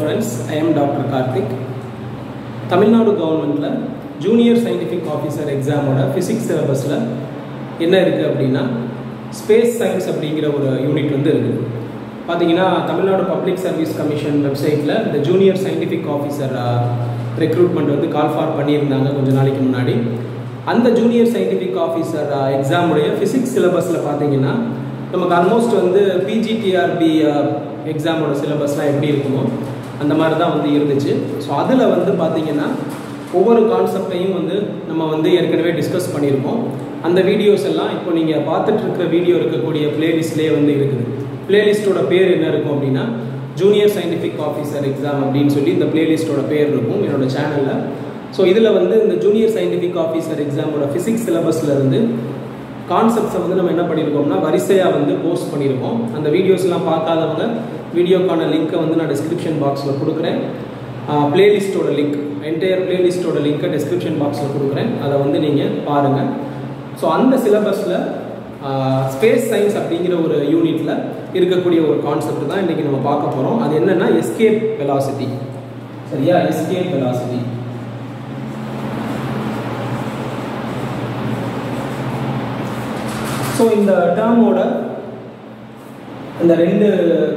Friends I am doctor Karthik Tamil Nadu கவர்மெண்ட்டில் junior scientific officer எக்ஸாமோட physics சிலபஸில் என்ன இருக்குது அப்படின்னா ஸ்பேஸ் சயின்ஸ் அப்படிங்கிற ஒரு யூனிட் வந்து இருக்குது பார்த்தீங்கன்னா தமிழ்நாடு பப்ளிக் சர்வீஸ் கமிஷன் வெப்சைட்டில் இந்த ஜூனியர் சயின்டிஃபிக் ஆஃபீஸர் ரெக்ரூட்மெண்ட் வந்து கால் ஃபார் பண்ணியிருந்தாங்க கொஞ்ச நாளைக்கு முன்னாடி அந்த ஜூனியர் சயின்டிஃபிக் ஆஃபீஸர் எக்ஸாமுடைய ஃபிசிக்ஸ் சிலபஸில் பார்த்தீங்கன்னா நமக்கு ஆல்மோஸ்ட் வந்து பிஜிடிஆர்பி எக்ஸாமோட சிலபஸ்லாம் எப்படி இருக்குமோ அந்த மாதிரி தான் வந்து இருந்துச்சு ஸோ அதில் வந்து பார்த்தீங்கன்னா ஒவ்வொரு கான்செப்டையும் வந்து நம்ம வந்து ஏற்கனவே டிஸ்கஸ் பண்ணியிருக்கோம் அந்த வீடியோஸ் எல்லாம் இப்போ நீங்கள் பார்த்துட்டு இருக்கிற வீடியோ இருக்கக்கூடிய பிளேலிஸ்ட்லேயே வந்து இருக்குது பிளேலிஸ்ட்டோட பேர் என்ன இருக்கும் அப்படின்னா ஜூனியர் சயின்டிஃபிக் ஆஃபீஸர் எக்ஸாம் அப்படின்னு சொல்லி இந்த பிளேலிஸ்ட்டோட பேர் இருக்கும் என்னோட சேனலில் ஸோ இதில் வந்து இந்த ஜூனியர் சயின்டிஃபிக் ஆஃபீஸர் எக்ஸாமோட ஃபிசிக்ஸ் சிலபஸில் இருந்து கான்செப்ட்ஸை வந்து நம்ம என்ன பண்ணியிருக்கோம்னா வரிசையாக வந்து போஸ்ட் பண்ணியிருக்கோம் அந்த வீடியோஸ்லாம் பார்க்காதவங்க வீடியோக்கான லிங்க்கை வந்து நான் டிஸ்கிரிப்ஷன் பாக்ஸில் கொடுக்குறேன் பிளேலிஸ்ட்டோட லிங்க் என்டையர் பிளேலிஸ்ட்டோட லிங்க்கை டிஸ்கிரிப்ஷன் பாக்ஸில் கொடுக்குறேன் அதை வந்து நீங்கள் பாருங்கள் ஸோ அந்த சிலபஸில் ஸ்பேஸ் சயின்ஸ் அப்படிங்கிற ஒரு யூனிட்டில் இருக்கக்கூடிய ஒரு கான்செப்ட் தான் இன்றைக்கி நம்ம பார்க்க போகிறோம் அது என்னென்னா எஸ்கேப் வெலாசிட்டி சரியா எஸ்கேப் வெலாசிட்டி ஸோ இந்த டேர்மோட இந்த ரெண்டு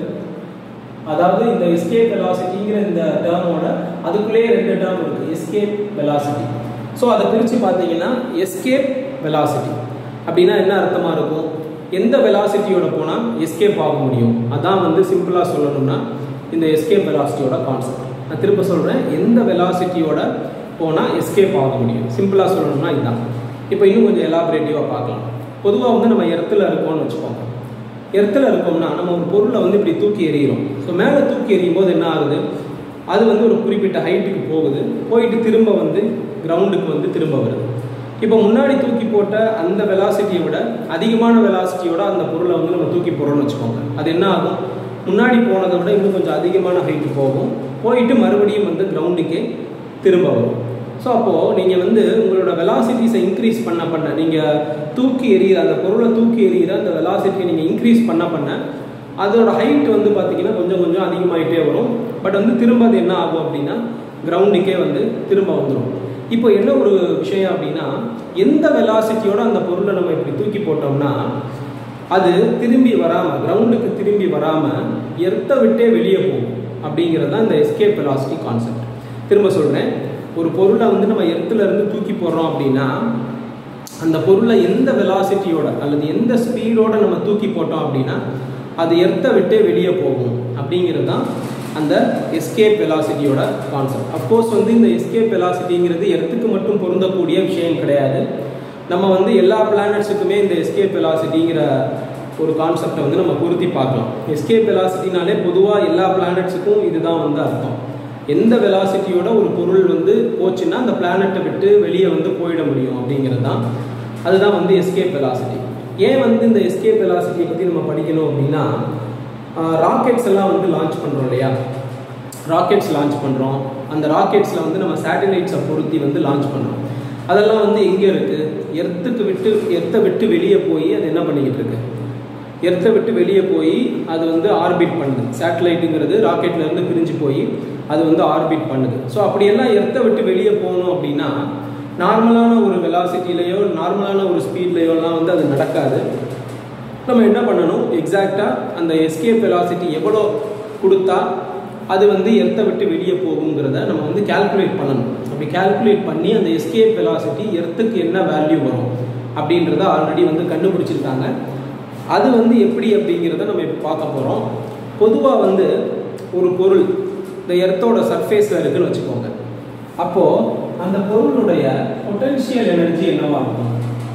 அதாவது இந்த எஸ்கேப் வெலாசிட்டிங்கிற இந்த டேர்மோட அதுக்குள்ளேயே ரெண்டு டேர்ம் இருக்குது எஸ்கேப் வெலாசிட்டி ஸோ அதை பிரித்து பார்த்தீங்கன்னா எஸ்கேப் வெலாசிட்டி அப்படின்னா என்ன அர்த்தமாக இருக்கும் எந்த வெலாசிட்டியோட போனால் எஸ்கேப் ஆக முடியும் அதான் வந்து சிம்பிளாக சொல்லணும்னா இந்த எஸ்கேப் வெலாசிட்டியோட கான்செப்ட் நான் திரும்ப சொல்கிறேன் எந்த வெலாசிட்டியோட போனால் எஸ்கேப் ஆக முடியும் சிம்பிளாக சொல்லணும்னா இதுதான் இப்போ இன்னும் கொஞ்சம் எலாபரேட்டிவாக பார்க்கலாம் பொதுவாக வந்து நம்ம இடத்துல இருக்கோம்னு வச்சுக்கோங்க இடத்துல இருக்கோம்னா நம்ம ஒரு பொருளை வந்து இப்படி தூக்கி எறிகிறோம் ஸோ மேலே தூக்கி எறியும் போது என்ன ஆகுது அது வந்து ஒரு குறிப்பிட்ட ஹைட்டுக்கு போகுது போயிட்டு திரும்ப வந்து கிரவுண்டுக்கு வந்து திரும்ப வருது இப்போ முன்னாடி தூக்கி போட்ட அந்த வெலாசிட்டியை விட அதிகமான வெலாசிட்டியோட அந்த பொருளை வந்து நம்ம தூக்கி போகிறோம்னு வச்சுக்கோங்க அது என்ன ஆகும் முன்னாடி போனதை விட இன்னும் கொஞ்சம் அதிகமான ஹைட்டு போகும் போயிட்டு மறுபடியும் வந்து கிரவுண்டுக்கே திரும்ப வரும் ஸோ அப்போது நீங்கள் வந்து உங்களோட வெலாசிட்டிஸை இன்க்ரீஸ் பண்ண பண்ண நீங்கள் தூக்கி எறிகிற அந்த பொருளை தூக்கி எறிகிற அந்த வெலாசிட்டியை நீங்கள் இன்க்ரீஸ் பண்ண பண்ண அதோட ஹைட் வந்து பார்த்தீங்கன்னா கொஞ்சம் கொஞ்சம் அதிகமாகிட்டே வரும் பட் வந்து திரும்ப அது என்ன ஆகும் அப்படின்னா கிரவுண்டுக்கே வந்து திரும்ப வந்துடும் இப்போ என்ன ஒரு விஷயம் அப்படின்னா எந்த வெலாசிட்டியோட அந்த பொருளை நம்ம இப்படி தூக்கி போட்டோம்னா அது திரும்பி வராமல் கிரவுண்டுக்கு திரும்பி வராமல் எர்த்தை விட்டே வெளியே போகும் அப்படிங்கிறது தான் இந்த எஸ்கேப் வெலாசிட்டி கான்செப்ட் திரும்ப சொல்கிறேன் ஒரு பொருளை வந்து நம்ம எர்த்துல இருந்து தூக்கி போடுறோம் அப்படின்னா அந்த பொருளை எந்த வெலாசிட்டியோட அல்லது எந்த ஸ்பீடோட நம்ம தூக்கி போட்டோம் அப்படின்னா அது எர்த்தை விட்டே வெளியே போகும் அப்படிங்கிறது தான் அந்த எஸ்கேப் வெலாசிட்டியோட கான்செப்ட் அஃப்கோர்ஸ் வந்து இந்த எஸ்கேப் வெலாசிட்டிங்கிறது எர்த்துக்கு மட்டும் பொருந்தக்கூடிய விஷயம் கிடையாது நம்ம வந்து எல்லா பிளானட்ஸுக்குமே இந்த எஸ்கேப் வெலாசிட்டிங்கிற ஒரு கான்செப்டை வந்து நம்ம பொருத்தி பார்க்கலாம் எஸ்கேப் வெலாசிட்டினாலே பொதுவாக எல்லா பிளானட்ஸுக்கும் இதுதான் வந்து அர்த்தம் எந்த வெலாசிட்டியோட ஒரு பொருள் வந்து போச்சுன்னா அந்த பிளானட்டை விட்டு வெளியே வந்து போயிட முடியும் அப்படிங்கிறது தான் அதுதான் வந்து எஸ்கேப் வெலாசிட்டி ஏன் வந்து இந்த எஸ்கேப் வெலாசிட்டியை பற்றி நம்ம படிக்கணும் அப்படின்னா ராக்கெட்ஸ் எல்லாம் வந்து லான்ச் பண்ணுறோம் இல்லையா ராக்கெட்ஸ் லான்ச் பண்ணுறோம் அந்த ராக்கெட்ஸில் வந்து நம்ம சேட்டலைட்ஸை பொருத்தி வந்து லான்ச் பண்ணுறோம் அதெல்லாம் வந்து எங்கே இருக்குது எர்த்துக்கு விட்டு எர்த்தை விட்டு வெளியே போய் அது என்ன பண்ணிக்கிட்டு இருக்கு எர்த்தை விட்டு வெளியே போய் அது வந்து ஆர்பிட் பண்ணுது சேட்டலைட்டுங்கிறது ராக்கெட்லேருந்து பிரிஞ்சு போய் அது வந்து ஆர்பிட் பண்ணுது ஸோ அப்படியெல்லாம் எர்த்தை விட்டு வெளியே போகணும் அப்படின்னா நார்மலான ஒரு வெலாசிட்டிலேயோ நார்மலான ஒரு ஸ்பீட்லேயோலாம் வந்து அது நடக்காது நம்ம என்ன பண்ணணும் எக்ஸாக்டாக அந்த எஸ்கேப் வெலாசிட்டி எவ்வளோ கொடுத்தா அது வந்து எர்த்தை விட்டு வெளியே போகுங்கிறத நம்ம வந்து கேல்குலேட் பண்ணணும் அப்படி கேல்குலேட் பண்ணி அந்த எஸ்கேப் வெலாசிட்டி எர்த்துக்கு என்ன வேல்யூ வரும் அப்படின்றத ஆல்ரெடி வந்து கண்டுபிடிச்சிருக்காங்க அது வந்து எப்படி அப்படிங்கிறத நம்ம இப்போ பார்க்க போகிறோம் பொதுவாக வந்து ஒரு பொருள் இந்த எர்த்தோட சர்ஃபேஸில் இருக்குன்னு வச்சுக்கோங்க அப்போது அந்த பொருளுடைய பொட்டென்ஷியல் எனர்ஜி என்னவா இருக்கும்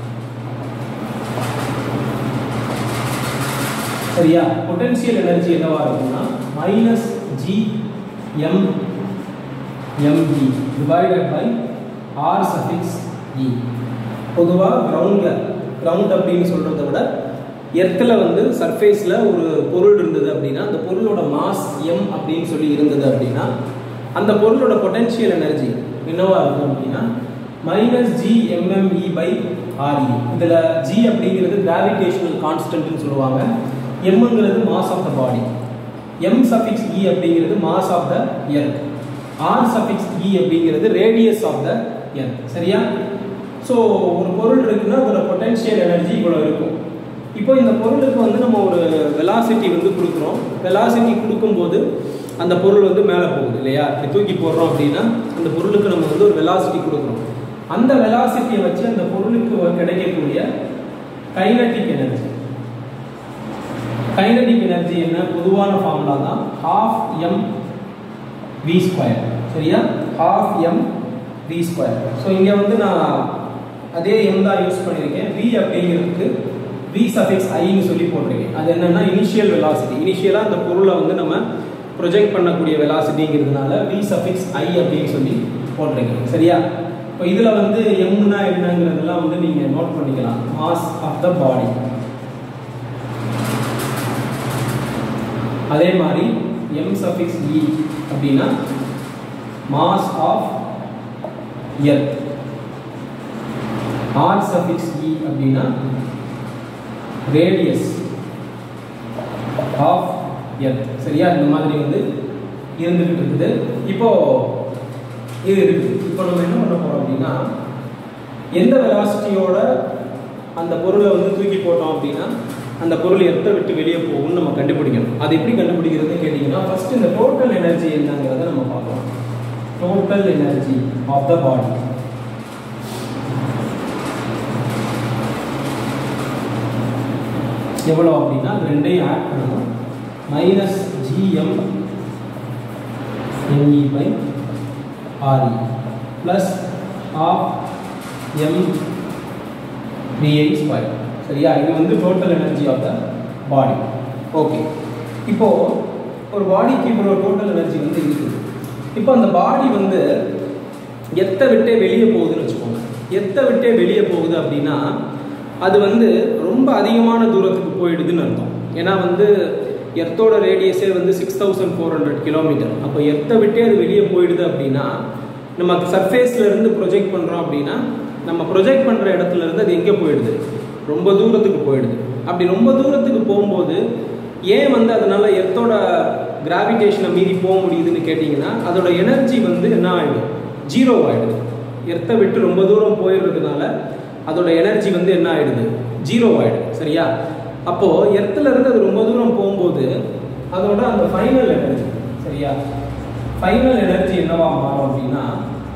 சரியா பொட்டென்ஷியல் எனர்ஜி என்னவா இருக்கும்னா minus G M M E divided by R suffix E பொதுவாக கிரவுண்டில் கிரவுண்ட் அப்படின்னு சொல்கிறத விட எர்த்தில் வந்து சர்ஃபேஸில் ஒரு பொருள் இருந்தது அப்படின்னா அந்த பொருளோட மாஸ் எம் அப்படின்னு சொல்லி இருந்தது அப்படின்னா அந்த பொருளோட பொட்டென்ஷியல் எனர்ஜி என்னவா இருக்கும் அப்படின்னா minus G M M E by R E இதில் ஜி அப்படிங்கிறது கிராவிடேஷனல் கான்ஸ்டன்ட்னு சொல்லுவாங்க எம்ங்கிறது mass of the body m suffix e அப்படிங்கிறது mass of the earth r suffix e அப்படிங்கிறது ரேடியஸ் ஆஃப் த எர்த் சரியா ஸோ ஒரு பொருள் இருக்குன்னா அதோட பொட்டென்ஷியல் எனர்ஜி இவ்வளோ இருக்கும் இப்போ இந்த பொருளுக்கு வந்து நம்ம ஒரு வெலாசிட்டி வந்து கொடுக்குறோம் வெலாசிட்டி கொடுக்கும்போது அந்த பொருள் வந்து மேலே போகுது இல்லையா இப்படி தூக்கி போடுறோம் அப்படின்னா அந்த பொருளுக்கு நம்ம வந்து ஒரு வெலாசிட்டி கொடுக்குறோம் அந்த வெலாசிட்டியை வச்சு அந்த பொருளுக்கு கிடைக்கக்கூடிய கைனட்டிக் எனர்ஜி கைனடிக் எனர்ஜி என்ன பொதுவான ஃபார்முலா தான் ஹாஃப் எம் வி ஸ்கொயர் சரியா half M V square so இங்கே வந்து நான் அதே எம் தான் யூஸ் பண்ணியிருக்கேன் வி அப்படிங்கிறதுக்கு வி சஃபிக்ஸ் ஐன்னு சொல்லி போட்டிருக்கேன் அது என்னன்னா இனிஷியல் வெலாசிட்டி இனிஷியலாக அந்த பொருளை வந்து நம்ம ப்ரொஜெக்ட் பண்ணக்கூடிய வெலாசிட்டிங்கிறதுனால வி சஃபிக்ஸ் ஐ அப்படின்னு சொல்லி போட்டிருக்கேன் சரியா இப்போ இதில் வந்து எம்னா என்னங்கிறதெல்லாம் வந்து நீங்கள் நோட் பண்ணிக்கலாம் மாஸ் ஆஃப் த பாடி அதே மாதிரி எம் சஃபிக்ஸ் இ அப்படின்னா mass of earth R suffix E அப்படின்னா ரேடியஸ் ஆஃப் எர்த் சரியா இந்த மாதிரி வந்து இருந்துகிட்டு இருக்குது இப்போ இது இருக்குது இப்போ நம்ம என்ன பண்ண போறோம் அப்படின்னா எந்த வெலாசிட்டியோட அந்த பொருளை வந்து தூக்கி போட்டோம் அப்படின்னா அந்த பொருள் எத்தை விட்டு வெளியே போகும்னு நம்ம கண்டுபிடிக்கணும் அது எப்படி கண்டுபிடிக்கிறது கேட்டிங்கன்னா ஃபர்ஸ்ட் இந்த டோட்டல் எனர்ஜி என்னங்கிறத நம்ம பார்க்கலாம் total energy of the body எவ்வளோ அப்படின்னா அது ரெண்டையும் ஆட் பண்ணணும் minus G M M E by R E plus half M V I square சரியா இது வந்து total energy of the body okay இப்போ ஒரு பாடிக்கு இவ்வளோ டோட்டல் எனர்ஜி வந்து இருக்குது இப்போ அந்த பாடி வந்து எத்தை விட்டே வெளியே போகுதுன்னு வச்சுக்கோங்க எத்தை விட்டே வெளியே போகுது அப்படின்னா அது வந்து ரொம்ப அதிகமான தூரத்துக்கு போயிடுதுன்னு அர்த்தம் ஏன்னா வந்து எர்த்தோட ரேடியஸே வந்து six thousand four hundred kilometre அப்போ எர்த்தை விட்டே அது வெளியே போயிடுது அப்படின்னா நம்ம சர்ஃபேஸ்ல இருந்து ப்ரொஜெக்ட் பண்ணுறோம் அப்படின்னா நம்ம ப்ரொஜெக்ட் பண்ணுற இடத்துல இருந்து அது எங்கே போயிடுது ரொம்ப தூரத்துக்கு போயிடுது அப்படி ரொம்ப தூரத்துக்கு போகும்போது ஏன் வந்து அதனால எர்த்தோட கிராவிடேஷனை மீறி போக முடியுதுன்னு கேட்டிங்கன்னா அதோட எனர்ஜி வந்து என்ன ஆகிடும் ஜீரோ ஆகிடுது எர்த்தை விட்டு ரொம்ப தூரம் போயிடுறதுனால அதோட எனர்ஜி வந்து என்ன ஆகிடுது ஜீரோ ஆகிடுது சரியா அப்போது எர்த்தில் இருந்து அது ரொம்ப தூரம் போகும்போது அதோட அந்த ஃபைனல் எனர்ஜி சரியா ஃபைனல் எனர்ஜி என்னவா மாறும் அப்படின்னா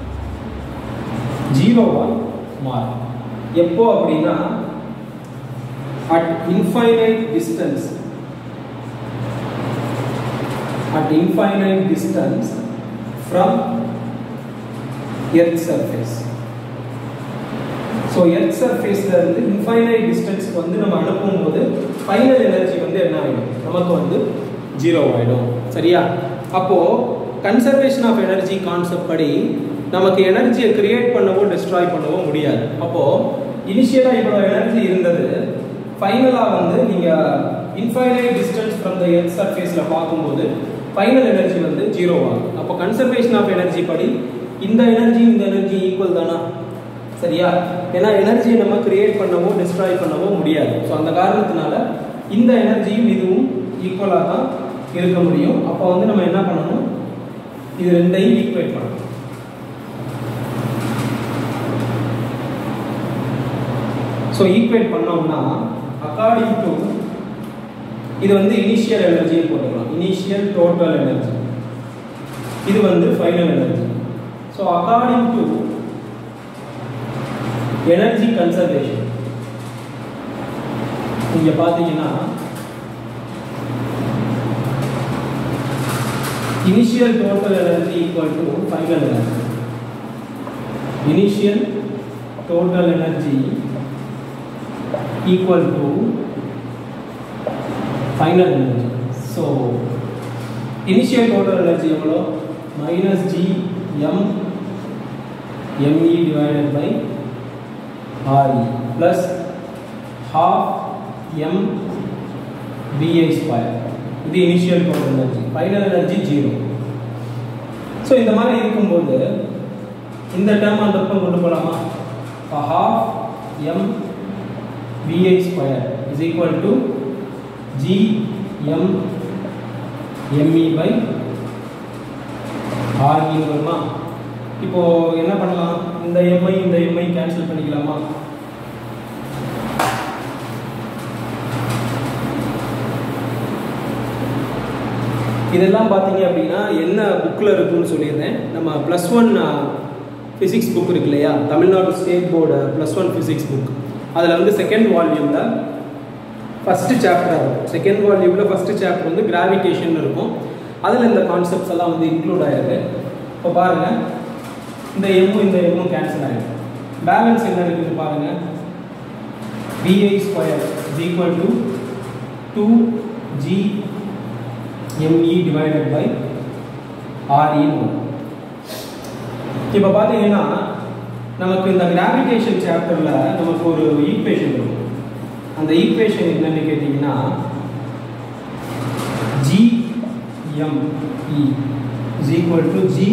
ஜீரோவா மாறும் எப்போ அப்படின்னா at infinite distance at infinite distance from earth surface so earth சர்ஃபேஸில் இருந்து இன்ஃபைனைட் டிஸ்டன்ஸ்க்கு வந்து நம்ம அனுப்பும் போது ஃபைனல் எனர்ஜி வந்து என்ன ஆகிடும் நமக்கு வந்து ஜீரோ ஆகிடும் சரியா அப்போது கன்சர்வேஷன் ஆஃப் எனர்ஜி கான்செப்ட் படி நமக்கு எனர்ஜியை கிரியேட் பண்ணவோ டிஸ்ட்ராய் பண்ணவோ முடியாது அப்போது இனிஷியலாக இவ்வளோ எனர்ஜி இருந்தது ஃபைனலாக வந்து நீங்கள் infinite distance from the earth சர்ஃபேஸில் பார்க்கும்போது ஃபைனல் எனர்ஜி வந்து ஜீரோ ஆகும் அப்போ கன்சர்வேஷன் ஆஃப் எனர்ஜி படி இந்த எனர்ஜி இந்த எனர்ஜி ஈக்குவல் தானா சரியா ஏன்னா எனர்ஜியை நம்ம கிரியேட் பண்ணவோ டிஸ்ட்ராய் பண்ணவோ முடியாது ஸோ அந்த காரணத்தினால இந்த எனர்ஜியும் இதுவும் ஈக்குவலாக தான் இருக்க முடியும் அப்போ வந்து நம்ம என்ன பண்ணணும் இது ரெண்டையும் ஈக்குவேட் பண்ணணும் ஸோ ஈக்குவேட் பண்ணோம்னா அக்கார்டிங் டு இது வந்து இனிஷியல் எனர்ஜின்னு போட்டுக்கலாம் இனிஷியல் டோட்டல் எனர்ஜி இது வந்து final energy so according to energy conservation இங்க பார்த்தீங்கன்னா initial total energy equal to final energy initial total energy equal to final energy. So, initial total energy எவ்வளோ minus g m me divided by re plus half m vi square இது initial total energy final energy zero so இந்த மாதிரி இருக்கும்போது இந்த term அந்த பக்கம் கொண்டு போகலாமா half m vi square is equal to g m M E by ஆர்இன்னு வருமா இப்போ என்ன பண்ணலாம் இந்த எம்ஐ இந்த எம்ஐ கேன்சல் பண்ணிக்கலாமா இதெல்லாம் பார்த்தீங்க அப்படின்னா என்ன புக்கில் இருக்குன்னு சொல்லியிருந்தேன் நம்ம ப்ளஸ் ஒன் ஃபிசிக்ஸ் புக் இருக்கு இல்லையா Tamil Nadu state board plus one physics book அதில் வந்து செகண்ட் வால்யூமில் ஃபஸ்ட்டு சாப்டர் இருக்கும் செகண்ட் வால்யூமில் ஃபஸ்ட்டு சாப்டர் வந்து கிராவிடேஷன் இருக்கும் அதில் இந்த கான்செப்ட்ஸ் எல்லாம் வந்து இன்க்ளூட் ஆகிருக்கு இப்போ பாருங்கள் இந்த எம்மும் இந்த எம்மும் கேன்சல் ஆகிடும் பேலன்ஸ் என்ன இருக்குன்னு பாருங்கள் V I square is equal to two G M E divided by ஆர்இன்னு வரும் இப்போ பார்த்தீங்கன்னா நமக்கு இந்த கிராவிடேஷன் சாப்டரில் நமக்கு ஒரு ஈக்குவேஷன் இருக்கும் அந்த ஈக்குவேஷன் என்னன்னு கேட்டிங்கன்னா G M E is equal to G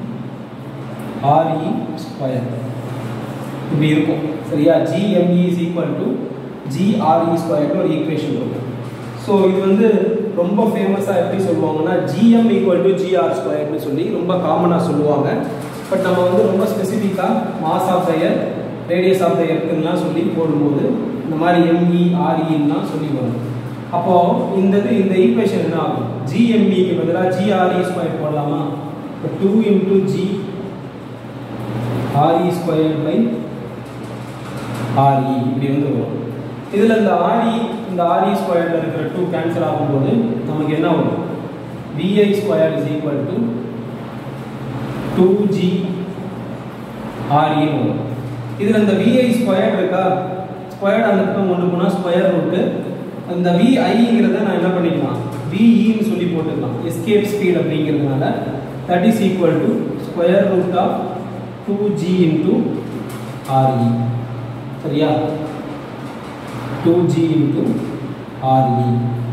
R E square இப்படி இருக்கும் சரியா G M E is equal to G R E ஸ்கொயர்னு ஒரு ஈக்குவேஷன் இருக்கும் ஸோ இது வந்து ரொம்ப ஃபேமஸாக எப்படி சொல்லுவாங்கன்னா ஜிஎம் ஈக்குவல் டு ஜிஆர் ஸ்கொயர்னு சொல்லி ரொம்ப காமனாக சொல்லுவாங்க பட் நம்ம வந்து ரொம்ப ஸ்பெசிஃபிக்காக mass of the earth radius of the எர்த்துலாம் சொல்லி போடும்போது இந்த மாதிரி எம்இ ஆர்இன்லாம் சொல்லி வரும் அப்போது இந்த இது இந்த ஈக்குவேஷன் என்ன ஆகும் ஜிஎம்இக்கு பதிலாக ஜிஆர்இ ஸ்கொயர் போடலாமா இப்போ two into G R E square by R E இப்படி வந்து வரும் இதில் இந்த ஆர்இ இந்த ஆர்இ ஸ்கொயரில் இருக்கிற டூ கேன்சல் ஆகும்போது நமக்கு என்ன வரும் V I square is equal to two G ஆர்இன்னு வரும் இதில் இந்த விஐ ஸ்கொயர் இருக்கா ஸ்கொயர்ட் அந்த பக்கம் கொண்டு போனால் ஸ்கொயர் ரூட்டு அந்த விஐங்கிறத நான் என்ன பண்ணிக்கலாம் விஇன்னு சொல்லி போட்டுக்கலாம் எஸ்கேப் ஸ்பீட் அப்படிங்கிறதுனால that is equal to square root of two G into R E சரியா டூ ஜி இன்டூ ஆர்இ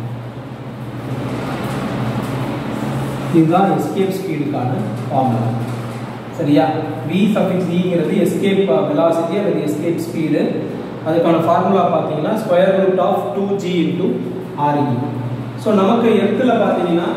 இதுதான் எஸ்கேப் ஸ்பீடுக்கான ஃபார்முலா சரியா வி சஃபிக்ஸ் இங்கிறது எஸ்கேப் வெலாசிட்டி அல்லது எஸ்கேப் ஸ்பீடு அதுக்கான ஃபார்முலா பார்த்தீங்கன்னா square root of two G into R E so நமக்கு எர்த்தில் பார்த்தீங்கன்னா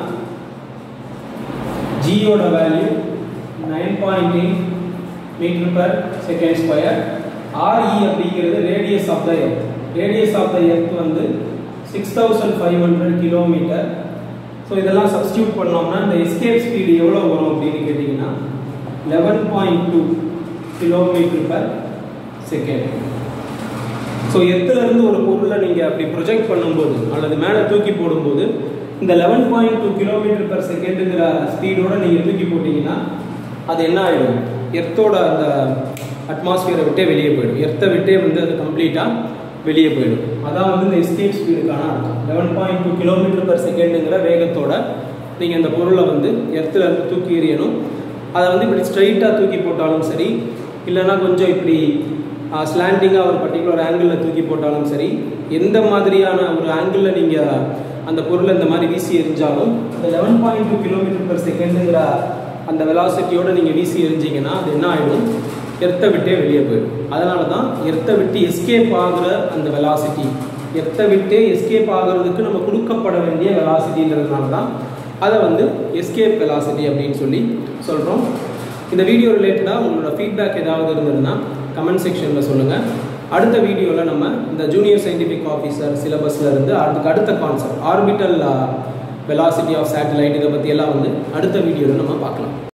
ஜியோட value nine point eight metre per second square R E அப்படிங்கிறது radius of the earth radius of the earth வந்து six thousand five hundred kilometre so இதெல்லாம் substitute பண்ணோம்னா இந்த escape speed எவ்வளோ வரும் அப்படின்னு கேட்டிங்கன்னா eleven point two kilometre per second so எத்துலேருந்து ஒரு பொருளை நீங்கள் அப்படி ப்ரொஜெக்ட் பண்ணும்போது அல்லது மேலே தூக்கி போடும்போது இந்த eleven point two kilometre per செகண்டுங்கிற ஸ்பீடோட நீங்கள் தூக்கி போட்டிங்கன்னா அது என்ன ஆகிடும் எர்த்தோட அந்த அட்மாஸ்பியரை விட்டே வெளியே போயிடும் எர்த்தை விட்டே வந்து அது கம்ப்ளீட்டாக வெளியே போயிடும் அதான் வந்து இந்த எஸ்கேப் ஸ்பீடுக்கான அர்த்தம் eleven point two kilometre per செகண்டுங்கிற வேகத்தோட நீங்கள் இந்த பொருளை வந்து எர்த்தில் இருந்து தூக்கி எறியணும் அதை வந்து இப்படி ஸ்ட்ரைட்டாக தூக்கி போட்டாலும் சரி இல்லைன்னா கொஞ்சம் இப்படி ஸ்லாண்டிங்காக ஒரு பர்டிகுலர் ஆங்கிளில் தூக்கி போட்டாலும் சரி எந்த மாதிரியான ஒரு ஆங்கிளில் நீங்கள் அந்த பொருளை இந்த மாதிரி வீசி எரிஞ்சாலும் அந்த eleven point two kilometre per செகண்டுங்கிற அந்த வெலாசிட்டியோடு நீங்கள் வீசி எரிஞ்சிங்கன்னா அது என்ன ஆகிடும் எர்த்தை விட்டே வெளியே போயிடும் அதனால தான் எர்த்தை விட்டு எஸ்கேப் ஆகுற அந்த வெலாசிட்டி எர்த்தை விட்டே எஸ்கேப் ஆகிறதுக்கு நம்ம கொடுக்கப்பட வேண்டிய வெலாசிட்டிங்கிறதுனால தான் அதை வந்து எஸ்கேப் வெலாசிட்டி அப்படின்னு சொல்லி சொல்கிறோம் இந்த வீடியோ ரிலேட்டடாக உங்களோட ஃபீட்பேக் ஏதாவது இருந்ததுன்னா கமெண்ட் செக்ஷனில் சொல்லுங்கள் அடுத்த வீடியோவில் நம்ம இந்த ஜூனியர் சயின்டிஃபிக் ஆஃபீஸர் சிலபஸில் இருந்து அதுக்கு அடுத்த concept orbital velocity of satellite இதை பற்றி எல்லாம் வந்து அடுத்த வீடியோவில் நம்ம பார்க்கலாம்